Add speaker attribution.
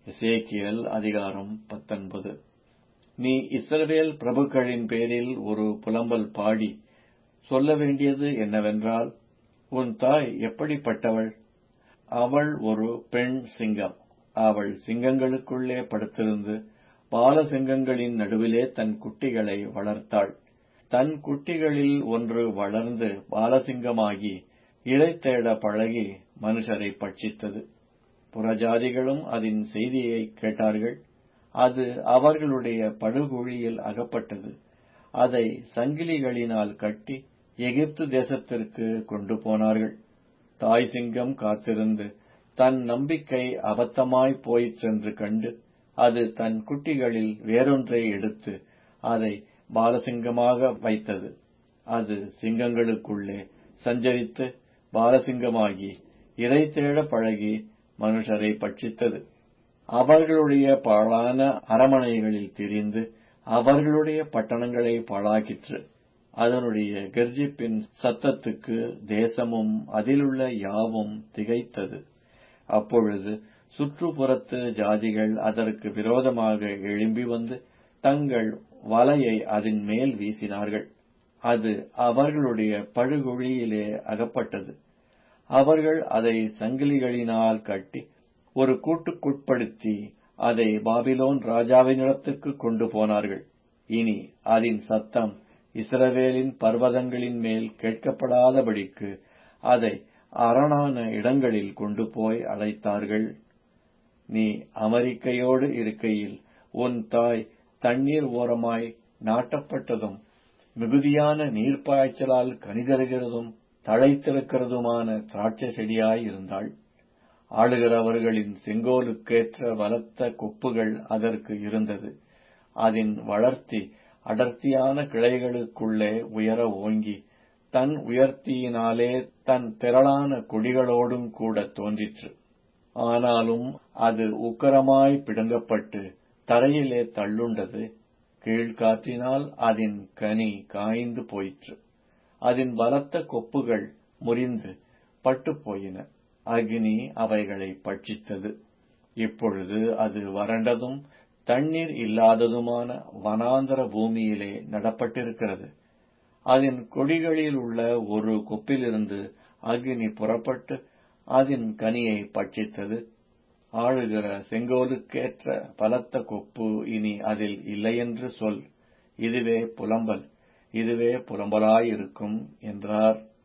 Speaker 1: எசேக்கியேல் அதிகாரம் பத்தொன்பது நீ இஸ்ரவேல் பிரபுக்களின் பேரில் ஒரு புலம்பல் பாடி சொல்ல வேண்டியது என்னவென்றால் உன் தாய் எப்படிப்பட்டவள் அவள் ஒரு பெண் சிங்கம் அவள் சிங்கங்களுக்குள்ளே படுத்திருந்து பாலசிங்கங்களின் நடுவிலே தன் குட்டிகளை வளர்த்தாள் தன் குட்டிகளில் ஒன்று வளர்ந்து பாலசிங்கமாகி இரை தேட பழகி மனுஷரை பட்சித்தது புறஜாதிகளும் அதன் செய்தியை கேட்டார்கள் அது அவர்களுடைய படுகுழியில் அகப்பட்டது அதை சங்கிலிகளினால் கட்டி எகிப்து தேசத்திற்கு கொண்டு போனார்கள் தாய் சிங்கம் காத்திருந்து தன் நம்பிக்கை அபத்தமாய் போயிற்றென்று கண்டு அது தன் குட்டிகளில் வேறொன்றை எடுத்து அதை பாலசிங்கமாக வைத்தது அது சிங்கங்களுக்குள்ளே சஞ்சரித்து பாலசிங்கமாகி இரை தேட பழகி மனுஷரை பட்சித்தது அவர்களுடைய பாழான அரமனைகளில் திரிந்து அவர்களுடைய பட்டணங்களை பாழாக்கிற்று அதனுடைய கெர்ஜிப்பின் சத்தத்துக்கு தேசமும் அதிலுள்ள யாவும் திகைத்தது அப்பொழுது சுற்றுப்புறத்து ஜாதிகள் அதற்கு விரோதமாக எழும்பி வந்து தங்கள் வலையை அதன் மேல் வீசினார்கள் அது அவர்களுடைய படுகுழியிலே அகப்பட்டது அவர்கள் அதை சங்கிலிகளினால் கட்டி ஒரு கூட்டுக்குட்படுத்தி அதை பாபிலோன் ராஜாவினிடத்துக்கு கொண்டு போனார்கள் இனி அதன் சத்தம் இஸ்ரவேலின் பர்வதங்களின் மேல் கேட்கப்படாதபடிக்கு அதை அரணான இடங்களில் கொண்டு போய் அடைத்தார்கள் நீ அமெரிக்கையோடு இருக்கையில் உன் தாய் தண்ணீர் ஓரமாய் நாட்டப்பட்டதும் மிகுதியான நீர்ப்பாய்ச்சலால் கனிதருகிறதும் தழைத்திருக்கிறதுமான திராட்சை செடியாய் இருந்தாள் ஆளுகிறவர்களின் செங்கோலுக்கேற்ற பலத்த கொப்புகள் அதற்கு இருந்தது அதன் வளர்த்தி அடர்த்தியான கிளைகளுக்குள்ளே உயர ஓங்கி தன் உயர்த்தியினாலே தன் திரளான கொடிகளோடும் கூட தோன்றிற்று ஆனாலும் அது உக்கரமாய் பிடுங்கப்பட்டு தரையிலே தள்ளுண்டது கீழ்காற்றினால் அதன் கனி காய்ந்து போயிற்று அதன் பலத்த கொப்புகள் முறிந்து பட்டுப் போயின அக்னி அவைகளை பட்சித்தது இப்பொழுது அது வறண்டதும் தண்ணீர் இல்லாததுமான வனாந்தர பூமியிலே நடப்பட்டிருக்கிறது அதன் கொடிகளில் உள்ள ஒரு கொப்பிலிருந்து அக்னி புறப்பட்டு அதன் கனியை பட்சித்தது ஆளுகிற செங்கோலுக்கேற்ற பலத்த கொப்பு இனி அதில் இல்லையென்று சொல் இதுவே புலம்பல் இதுவே புலம்பலாயிருக்கும் என்றார்